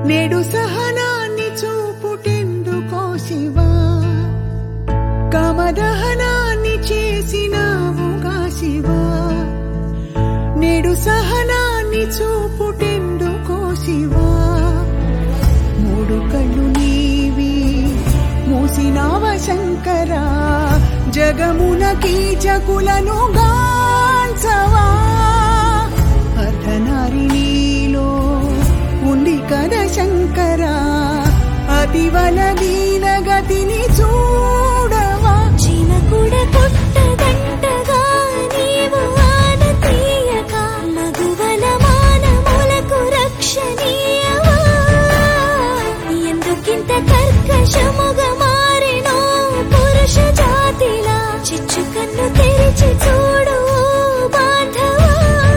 నేడు సహనాన్ని చూపుటెందుకో శివా కామదహనాన్ని చేసినావుగా శివా నేడు సహనాన్ని చూపుటెందుకో శివా మూడు కళ్ళు నీవి మూసినావ శంకరా జగమున కీచకులను గాంచవా అర్ధనారి నీలో ఉంది కదా శంకరా అతివల దీన గతిని చూడవా చినకుడ కొట్టదంటగా నీవు ఆన తీయక మగువల మానములకు రక్షణీయవా ఎందుకింత కర్కశముగా మారినో పురుష జాతిలా చిచ్చు కన్ను తెరిచి చూడు ఓ బాంధవా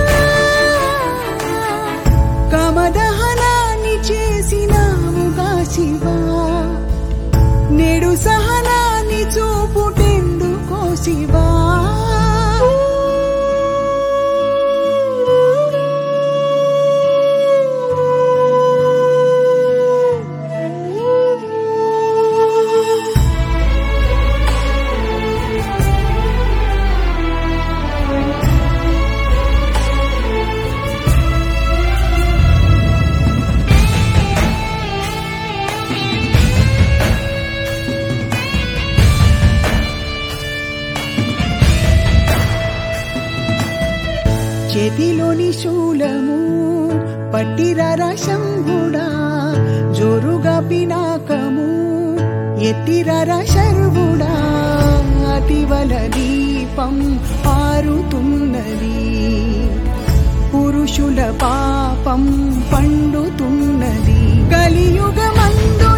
కామదహనాన్ని చేసినావుగా శివా నేడు సహనాన్ని చూపుటెందుకో శివా చేతిలోని శూలము పట్టిరరా శంభుడా జోరుగా పినాకము ఎత్తిరరా శర్వుడా అతివల దీపం ఆరుతున్నది పురుషుల పాపం పండుతున్నది కలియుగమందు